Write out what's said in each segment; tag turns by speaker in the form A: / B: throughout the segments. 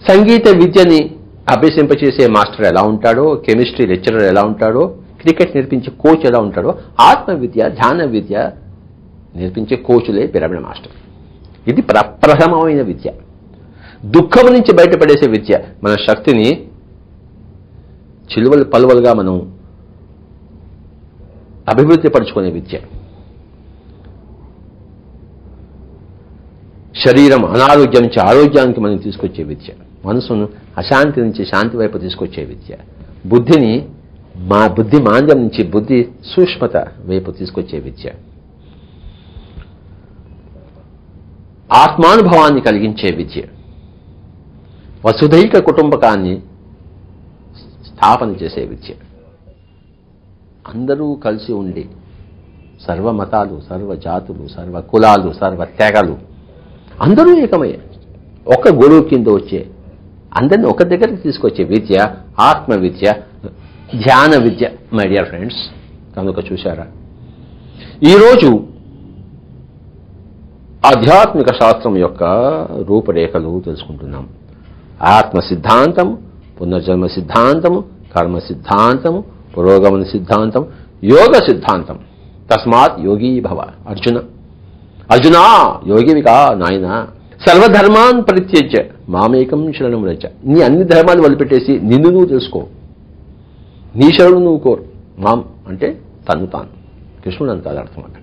A: సంగీత విద్యని అభ్యసింపచేసే మాస్టర్ ఎలా ఉంటాడో కెమిస్ట్రీ లెక్చరర్ ఎలా ఉంటాడో క్రికెట్ నేర్పించే కోచ్ ఎలా ఉంటాడో ఆత్మ విద్య ధ్యాన విద్య నేర్పించే కోచులే పిరమిడ్ మాస్టర్ ఇది ప్రప్రథమమైన విద్య దుఃఖం నుంచి బయటపడేసే విద్య మన శక్తిని చిలువలు పలువలుగా మనం అభివృద్ధి పరుచుకునే విద్య శరీరం అనారోగ్యం నుంచి ఆరోగ్యానికి మనం తీసుకొచ్చే విద్య మనసును అశాంతి నుంచి శాంతి వైపు తీసుకొచ్చే విద్య బుద్ధిని మా బుద్ధి మాంద్యం నుంచి బుద్ధి సూక్ష్మత వైపు తీసుకొచ్చే విద్య ఆత్మానుభవాన్ని కలిగించే విద్య వసుధైక కుటుంబకాన్ని స్థాపన చేసే విద్య అందరూ కలిసి ఉండి సర్వ మతాలు సర్వ జాతులు సర్వ కులాలు సర్వ తెగలు అందరూ ఏకమయ్యే ఒక గురువు కింద వచ్చే అందరిని ఒక దగ్గరికి తీసుకొచ్చే విద్య ఆత్మ విద్య ధ్యాన విద్య మై డియర్ ఫ్రెండ్స్ కనుక చూశారా ఈరోజు ఆధ్యాత్మిక శాస్త్రం యొక్క రూపురేఖలు తెలుసుకుంటున్నాం ఆత్మ సిద్ధాంతం పునర్జన్మ సిద్ధాంతము కర్మ సిద్ధాంతము పురోగమన సిద్ధాంతం యోగ సిద్ధాంతం తస్మాత్ యోగీ భవ అర్జున అర్జునా యోగివికా నాయన సర్వధర్మాన్ పరిత్యజ్య మామేకం శరణం రచ నీ అన్ని ధర్మాలు వదిలిపెట్టేసి నిన్ను నువ్వు తెలుసుకో నీ శరణు నువ్వు కోరు మాం అంటే తను తాను కృష్ణుడు అంత అది అర్థం అక్కడ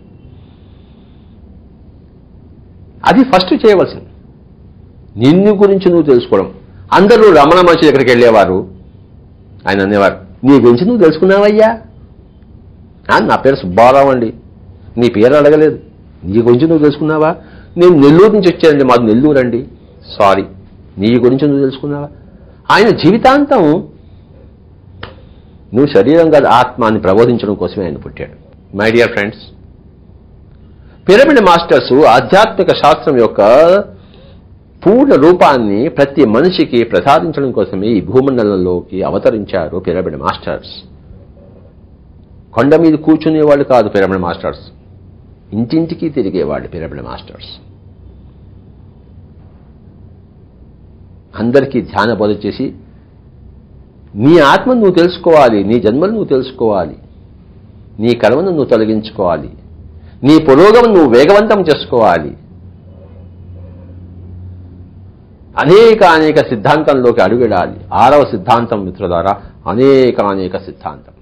A: అది ఫస్ట్ చేయవలసింది నిన్ను గురించి నువ్వు తెలుసుకోవడం అందరూ రమణ మహర్షి దగ్గరికి వెళ్ళేవారు ఆయన అనేవారు నీ గురించి నువ్వు తెలుసుకున్నావయ్యా "ఆ, నా పేరు సుబ్బారావు అండి నీ పేరు అడగలేదు నీ గురించి నువ్వు తెలుసుకున్నావా నేను నెల్లూరు నుంచి వచ్చానండి మాది నెల్లూరు అండి సారీ నీ గురించి నువ్వు తెలుసుకున్నావా ఆయన జీవితాంతం నువ్వు శరీరం కాదు ఆత్మ అని ప్రబోధించడం కోసమే ఆయన పుట్టాడు my dear friends pyramid masters ఆధ్యాత్మిక శాస్త్రం యొక్క పూర్ణ రూపాన్ని ప్రతి మనిషికి ప్రసాదించడం కోసమే ఈ భూమండలంలోకి అవతరించారు పిరమిడ్ మాస్టర్స్ కొండ మీద కూర్చునేవాళ్ళు కాదు పిరమిడ్ మాస్టర్స్ ఇంటింటికి తిరిగేవాళ్ళు పిరమిడ్ మాస్టర్స్ అందరికీ ధ్యాన బోధ చేసి నీ ఆత్మను నువ్వు తెలుసుకోవాలి నీ జన్మను నువ్వు తెలుసుకోవాలి నీ కర్మను నువ్వు తొలగించుకోవాలి నీ పురోగమను నువ్వు వేగవంతం చేసుకోవాలి అనేక అనేక సిద్ధాంతంలోకి అడుగుడాలి ఆరవ సిద్ధాంతం మిత్రులారా అనేక అనేక సిద్ధాంతం